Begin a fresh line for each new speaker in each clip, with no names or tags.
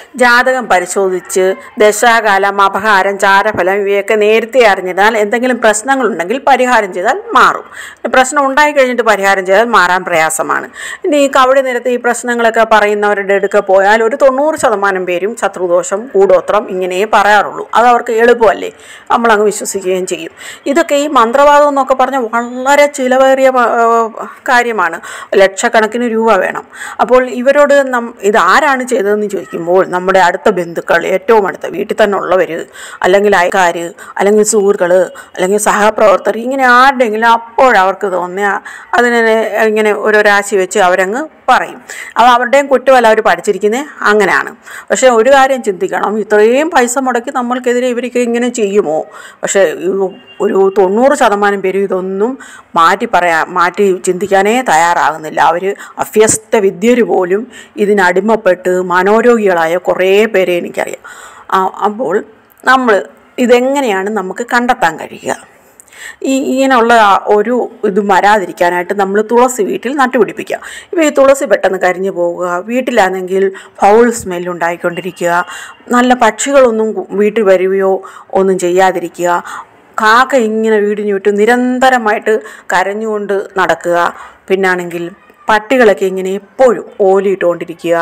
ജാതകം പരിശോധിച്ച് ദശാകാലം അപഹാരം ചാരഫലം ഇവയൊക്കെ നേരത്തെ അറിഞ്ഞാൽ എന്തെങ്കിലും പ്രശ്നങ്ങളുണ്ടെങ്കിൽ പരിഹാരം ചെയ്താൽ മാറും പ്രശ്നം ഉണ്ടായി കഴിഞ്ഞിട്ട് പരിഹാരം ചെയ്താൽ മാറാൻ പ്രയാസമാണ് ഇനി ഈ കവടി നിരത്തി ഈ പ്രശ്നങ്ങളൊക്കെ പറയുന്നവരുടെ അടുക്ക പോയാൽ ഒരു തൊണ്ണൂറ് ശതമാനം പേരും ശത്രുദോഷം കൂടോത്രം ഇങ്ങനെയേ പറയാറുള്ളൂ അത് അവർക്ക് എളുപ്പമല്ലേ നമ്മളങ്ങ് വിശ്വസിക്കുകയും ചെയ്യും ഇതൊക്കെ ഈ മന്ത്രവാദം എന്നൊക്കെ പറഞ്ഞാൽ വളരെ ചിലവേറിയ പ- ആ, കാര്യമാണ് ലക്ഷക്കണക്കിന് രൂപ വേണം അപ്പോൾ ഇവരോട് നം ഇത് ആരാണ് ചെയ്തതെന്ന് ചോദിക്കുമ്പോൾ നമ്മുടെ അടുത്ത ബന്ധുക്കൾ ഏറ്റവും അടുത്ത വീട്ടിൽ തന്നെ ഉള്ളവർ അല്ലെങ്കിൽ അയൽക്കാർ അല്ലെങ്കിൽ സുഹൃത്തുക്കൾ അല്ലെങ്കിൽ സഹപ്രവർത്തകർ ഇങ്ങനെ ആരുടെയെങ്കിലും അപ്പോഴവർക്ക് തോന്നിയ അതിനെ ഇങ്ങനെ ഓരോ രാശി വെച്ച് അവരങ്ങ് പറയും അപ്പോൾ അവരുടെയും കുറ്റമല്ല അവർ പഠിച്ചിരിക്കുന്നത് അങ്ങനെയാണ് പക്ഷേ ഒരു കാര്യം ചിന്തിക്കണം ഇത്രയും പൈസ മുടക്കി നമ്മൾക്കെതിരെ ഇവർക്ക് ഇങ്ങനെ ചെയ്യുമോ പക്ഷേ ഇത് ഒരു തൊണ്ണൂറ് ശതമാനം പേരും ഇതൊന്നും മാറ്റി പറയാ മാറ്റി ചിന്തിക്കാനേ തയ്യാറാകുന്നില്ല അവർ അഭ്യസ്ത വിദ്യര് പോലും ഇതിനടിമപ്പെട്ട് മനോരോഗികളായ കുറേ പേരെ എനിക്കറിയാം ആ, അപ്പോൾ നമ്മൾ ഇതെങ്ങനെയാണ് നമുക്ക് കണ്ടെത്താൻ കഴിയുക ഈ ഇങ്ങനെയുള്ള ആ ഒരു ഇത് വരാതിരിക്കാനായിട്ട് നമ്മൾ തുളസി വീട്ടിൽ നട്ടുപിടിപ്പിക്കുക ഇപ്പോൾ ഈ തുളസി പെട്ടെന്ന് കരിഞ്ഞു പോവുക വീട്ടിലാണെങ്കിൽ ഫൗൾ സ്മെല്ലുണ്ടായിക്കൊണ്ടിരിക്കുക നല്ല പക്ഷികളൊന്നും കു- വീട്ടിൽ വരികയോ ഒന്നും ചെയ്യാതിരിക്കുക കാക്ക ഇങ്ങനെ വീടിന് ചുറ്റും നിരന്തരമായിട്ട് കരഞ്ഞുകൊണ്ട് നടക്കുക പിന്നാണെങ്കിൽ പട്ടികളൊക്കെ ഇങ്ങനെ എപ്പോഴും ഓലിയിട്ടുകൊണ്ടിരിക്കുക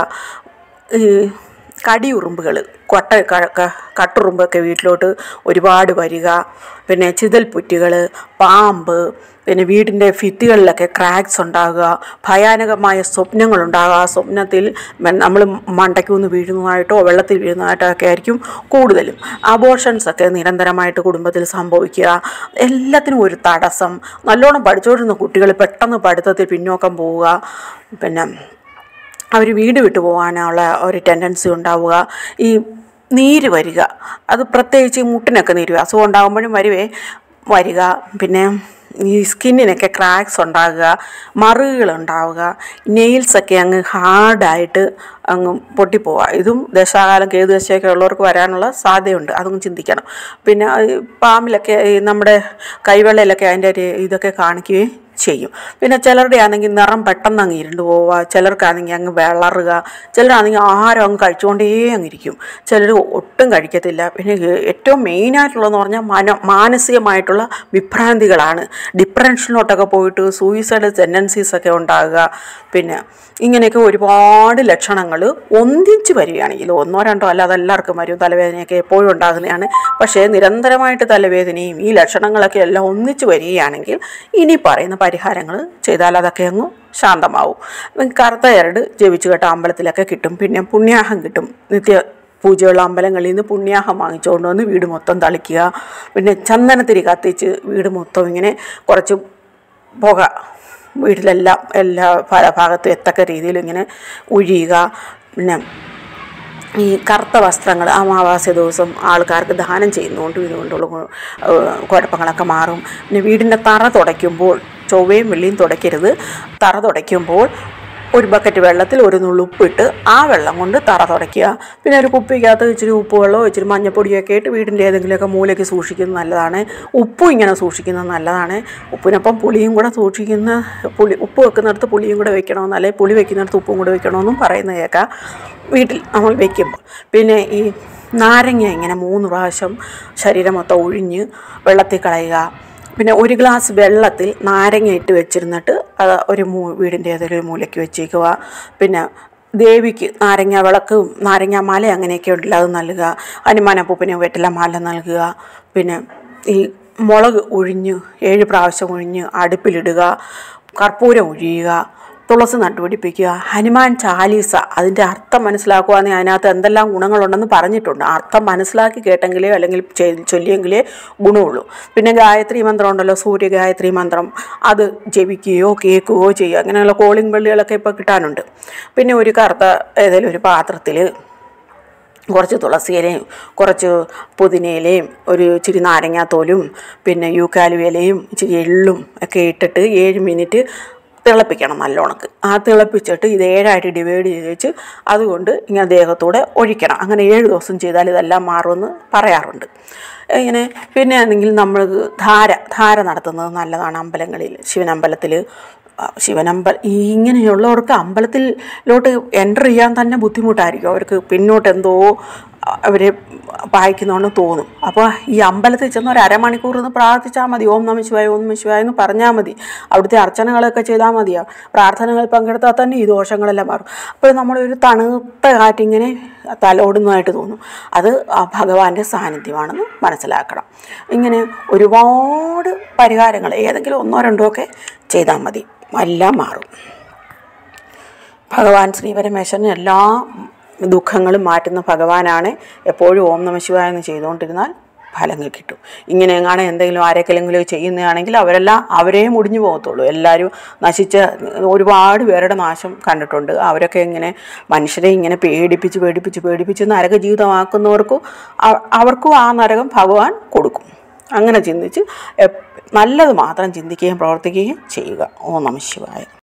ഈ കടിയുറുമ്പുകൾ കൊട്ട ക- ക- കട്ടുറുമ്പൊക്കെ വീട്ടിലോട്ട് ഒരുപാട് വരിക പിന്നെ ചിതൽപുറ്റുകൾ പാമ്പ് പിന്നെ വീടിൻ്റെ ഭിത്തികളിലൊക്കെ ക്രാക്സ് ഉണ്ടാകുക ഭയാനകമായ സ്വപ്നങ്ങളുണ്ടാകുക ആ സ്വപ്നത്തിൽ നമ്മൾ മണ്ടയ്ക്ക് ഒന്ന് വീഴുന്നതായിട്ടോ വെള്ളത്തിൽ വീഴുന്നതായിട്ടോ ഒക്കെ ആയിരിക്കും കൂടുതലും അബോർഷൻസ് ഒക്കെ നിരന്തരമായിട്ട് കുടുംബത്തിൽ സംഭവിക്കുക എല്ലാത്തിനും ഒരു തടസ്സം നല്ലോണം പഠിച്ചുകൊണ്ടിരുന്ന കുട്ടികൾ പെട്ടെന്ന് പഠിത്തത്തിൽ പിന്നോക്കം പോവുക പിന്നെ അവർ വീട് വിട്ടു പോകാനുള്ള ഒരു ടെൻഡൻസി ഉണ്ടാവുക ഈ നീര് വരിക അത് പ്രത്യേകിച്ച് ഈ മുട്ടിനൊക്കെ നീര് വരിക. അസുഖം ഉണ്ടാകുമ്പോഴും വരുവേ വരിക പിന്നെ ഈ സ്കിന്നിനൊക്കെ ക്രാക്സ് ഉണ്ടാകുക മറുകുകൾ ഉണ്ടാവുക നെയിൽസൊക്കെ അങ്ങ് ഹാർഡായിട്ട് അങ്ങ് പൊട്ടിപ്പോവുക ഇതും ദശാകാലം കേതു ദശയൊക്കെ ഉള്ളവർക്ക് വരാനുള്ള സാധ്യതയുണ്ട് അതൊന്നും ചിന്തിക്കണം പിന്നെ ഈ പാമ്പിലൊക്കെ ഈ നമ്മുടെ കൈവെള്ളയിലൊക്കെ അതിൻ്റെ ഒരു ഇതൊക്കെ കാണിക്കുകയും ചെയ്യും പിന്നെ ചിലരുടെ ആണെങ്കിൽ നിറം പെട്ടെന്ന് അങ്ങ് ഇരുണ്ട് പോവുക ചിലർക്കാണെങ്കിൽ അങ്ങ് വിളറുക ചിലരാണെങ്കിൽ ആഹാരം അങ്ങ് കഴിച്ചുകൊണ്ടേ അങ്ങ് ഇരിക്കും ചിലർ ഒട്ടും കഴിക്കത്തില്ല പിന്നെ ഏ- ഏറ്റവും മെയിനായിട്ടുള്ളതെന്ന് പറഞ്ഞാൽ മന മാനസികമായിട്ടുള്ള വിഭ്രാന്തികളാണ് ഡിപ്രഷനിലോട്ടൊക്കെ പോയിട്ട് സൂയിസൈഡ് ടെൻഡൻസീസ് ഒക്കെ ഉണ്ടാകുക പിന്നെ ഇങ്ങനെയൊക്കെ ഒരുപാട് ലക്ഷണങ്ങൾ ഒന്നിച്ച് വരികയാണെങ്കിൽ ഒന്നോ രണ്ടോ അല്ല അതെല്ലാവർക്കും വരും തലവേദനയൊക്കെ എപ്പോഴും ഉണ്ടാകുന്നതാണ് പക്ഷേ നിരന്തരമായിട്ട് തലവേദനയും ഈ ലക്ഷണങ്ങളൊക്കെ എല്ലാം ഒന്നിച്ച് വരികയാണെങ്കിൽ ഇനി പറയുന്ന പരിഹാരങ്ങൾ ചെയ്താൽ അതൊക്കെ അങ്ങ് ശാന്തമാവും ഉം, കറുത്ത എരട് ജപിച്ചു കേട്ട അമ്പലത്തിലൊക്കെ കിട്ടും പിന്നെ പുണ്യാഹം കിട്ടും നിത്യ പൂജയുള്ള അമ്പലങ്ങളിൽ നിന്ന് പുണ്യാഹം വാങ്ങിച്ചുകൊണ്ട് വന്ന് വീട് മൊത്തം തളിക്കുക പിന്നെ ചന്ദനത്തിരി കത്തിച്ച് വീട് മൊത്തം ഇങ്ങനെ കുറച്ച് പുക വീട്ടിലെല്ലാം എല്ലാ പല ഭാഗത്തും എത്തക്ക രീതിയിൽ ഇങ്ങനെ ഒഴിയുക പിന്നെ ഈ കറുത്ത വസ്ത്രങ്ങൾ അമാവാസ്യ ദിവസം ആൾക്കാർക്ക് ദാനം ചെയ്യുന്നതുകൊണ്ടും ഇതുകൊണ്ടുള്ള ഗു- ഏഹ് കുഴപ്പങ്ങളൊക്കെ മാറും പിന്നെ വീടിൻ്റെ തറ തുടയ്ക്കുമ്പോൾ ചൊവ്വയും വെള്ളിയും തുടയ്ക്കരുത് തറ തുടയ്ക്കുമ്പോൾ ഒരു ബക്കറ്റ് വെള്ളത്തിൽ ഒരു നുള്ളു ഉപ്പിട്ട് ആ വെള്ളം കൊണ്ട് തറ തുടയ്ക്കുക പിന്നെ ഒരു കുപ്പിക്കകത്ത് ഇച്ചിരി ഉപ്പ് വെള്ളമോ ഇച്ചിരി മഞ്ഞപ്പൊടിയൊക്കെ ഇട്ട് വീടിൻ്റെ ഏതെങ്കിലുമൊക്കെ മൂലയ്ക്ക് സൂക്ഷിക്കുന്നത് നല്ലതാണ് ഉപ്പും ഇങ്ങനെ സൂക്ഷിക്കുന്നത് നല്ലതാണ് ഉപ്പിനൊപ്പം പുളിയും കൂടെ സൂക്ഷിക്കുന്ന പുളി ഉപ്പ് വെക്കുന്നിടത്ത് പുളിയും കൂടെ വെക്കണമെന്ന് അല്ലെങ്കിൽ പുളി വെക്കുന്നിടത്ത് ഉപ്പും കൂടെ വെക്കണമെന്നും പറയുന്നത് കേൾക്കാം വീട്ടിൽ നമ്മൾ വെക്കുമ്പോൾ പിന്നെ ഈ നാരങ്ങ ഇങ്ങനെ മൂന്ന് പ്രാവശ്യം ശരീരം മൊത്തം ഒഴിഞ്ഞ് വെള്ളത്തിൽ കളയുക പിന്നെ ഒരു ഗ്ലാസ് വെള്ളത്തിൽ നാരങ്ങ ഇട്ട് വെച്ചിരുന്നിട്ട് അത് ഒരു മൂ വീടിൻ്റെ ഏതൊരു മൂലയ്ക്ക് വെച്ചേക്കുക പിന്നെ ദേവിക്ക് നാരങ്ങ വിളക്കും നാരങ്ങ മാല അങ്ങനെയൊക്കെ ഉണ്ടല്ലോ അത് നൽകുക ഹനുമാനപ്പൂപ്പിന് വെറ്റില മാല നൽകുക പിന്നെ ഈ മുളക് ഒഴിഞ്ഞ് ഏഴ് പ്രാവശ്യം ഒഴിഞ്ഞ് അടുപ്പിലിടുക കർപ്പൂരം ഒഴിയുക തുളസി നട്ടുപിടിപ്പിക്കുക ഹനുമാൻ ചാലീസ അതിൻ്റെ അർത്ഥം മനസ്സിലാക്കുവാണെങ്കിൽ അതിനകത്ത് എന്തെല്ലാം ഗുണങ്ങളുണ്ടെന്ന് പറഞ്ഞിട്ടുണ്ട് അർത്ഥം മനസ്സിലാക്കി കേട്ടെങ്കിലേ അല്ലെങ്കിൽ ചെയ്- ചൊല്ലിയെങ്കിലേ ഗുണമുള്ളൂ പിന്നെ ഗായത്രി മന്ത്രം ഉണ്ടല്ലോ സൂര്യ ഗായത്രി മന്ത്രം അത് ജപിക്കുകയോ കേൾക്കുകയോ ചെയ്യുക അങ്ങനെയുള്ള കോളിംഗ് ബെള്ളികളൊക്കെ ഇപ്പോൾ കിട്ടാനുണ്ട് പിന്നെ ഒരു കറുത്ത ഏതെങ്കിലും ഒരു പാത്രത്തിൽ കുറച്ച് തുളസിയിലയും കുറച്ച് പുതിനയിലയും ഒരു ഇച്ചിരി നാരങ്ങാത്തോലും പിന്നെ യൂക്കാലു ഇലയും ഇച്ചിരി എള്ളും ഒക്കെ ഇട്ടിട്ട് ഏഴ് മിനിറ്റ് തിളപ്പിക്കണം നല്ലോണക്ക് ആ തിളപ്പിച്ചിട്ട് ഇത് ഏഴായിട്ട് ഡിവൈഡ് ചെയ്ത് വെച്ച് അതുകൊണ്ട് ഇങ്ങനെ ദേഹത്തൂടെ ഒഴിക്കണം അങ്ങനെ ഏഴ് ദിവസം ചെയ്താൽ ഇതെല്ലാം മാറുമെന്ന് പറയാറുണ്ട് ഇങ്ങനെ പിന്നെ ആണെങ്കിൽ നമ്മൾ ധാര ധാര നടത്തുന്നത് നല്ലതാണ് അമ്പലങ്ങളിൽ ശിവനമ്പലത്തിൽ ശിവനമ്പൽ ഈ ഇങ്ങനെയുള്ളവർക്ക് അമ്പലത്തിലോട്ട് എൻ്റർ ചെയ്യാൻ തന്നെ ബുദ്ധിമുട്ടായിരിക്കും അവർക്ക് പിന്നോട്ട് എന്തോ അവരെ വായിക്കുന്നോണ്ട് തോന്നും അപ്പോൾ ഈ അമ്പലത്തിൽ ചെന്ന് ഒരു അരമണിക്കൂർ ഒന്ന് പ്രാർത്ഥിച്ചാൽ മതി ഓം നമ ശിവായ ഓം നമ ശിവായ എന്ന് പറഞ്ഞാൽ മതി അവിടുത്തെ അർച്ചനകളൊക്കെ ചെയ്താൽ മതിയാ പ്രാർത്ഥനകളിൽ പങ്കെടുത്താൽ തന്നെ ഈ ദോഷങ്ങളെല്ലാം മാറും അപ്പോൾ നമ്മളൊരു തണുത്ത കാറ്റിങ്ങനെ തലോടുന്നതായിട്ട് തോന്നും അത് ആ ഭഗവാന്റെ സാന്നിധ്യമാണെന്ന് മനസ്സിലാക്കണം ഇങ്ങനെ ഒരുപാട് പരിഹാരങ്ങൾ ഏതെങ്കിലും ഒന്നോ രണ്ടോ ഒക്കെ ചെയ്താൽ മതി എല്ലാം മാറും ഭഗവാൻ ശ്രീപരമേശ്വരൻ എല്ലാ ദുഃഖങ്ങളും മാറ്റുന്ന ഭഗവാനാണ് എപ്പോഴും ഓം നമ ശിവായ എന്ന് ചെയ്തുകൊണ്ടിരുന്നാൽ ഫലങ്ങൾ കിട്ടും ഇങ്ങനെ എങ്ങാണ് എന്തെങ്കിലും ആരെക്കെങ്കിലും ചെയ്യുന്നതാണെങ്കിൽ അവരെല്ലാം അവരേ മുടിഞ്ഞു പോകത്തുള്ളൂ എല്ലാവരും നശിച്ച ഒരുപാട് പേരുടെ നാശം കണ്ടിട്ടുണ്ട് അവരൊക്കെ ഇങ്ങനെ മനുഷ്യരെ ഇങ്ങനെ പേടിപ്പിച്ച് പേടിപ്പിച്ച് പേടിപ്പിച്ച് നരക ജീവിതമാക്കുന്നവർക്കും അ- അവർക്കും ആ നരകം ഭഗവാൻ കൊടുക്കും അങ്ങനെ ചിന്തിച്ച് എപ്- നല്ലത് മാത്രം ചിന്തിക്കുകയും പ്രവർത്തിക്കുകയും ചെയ്യുക ഓം നമ ശിവായ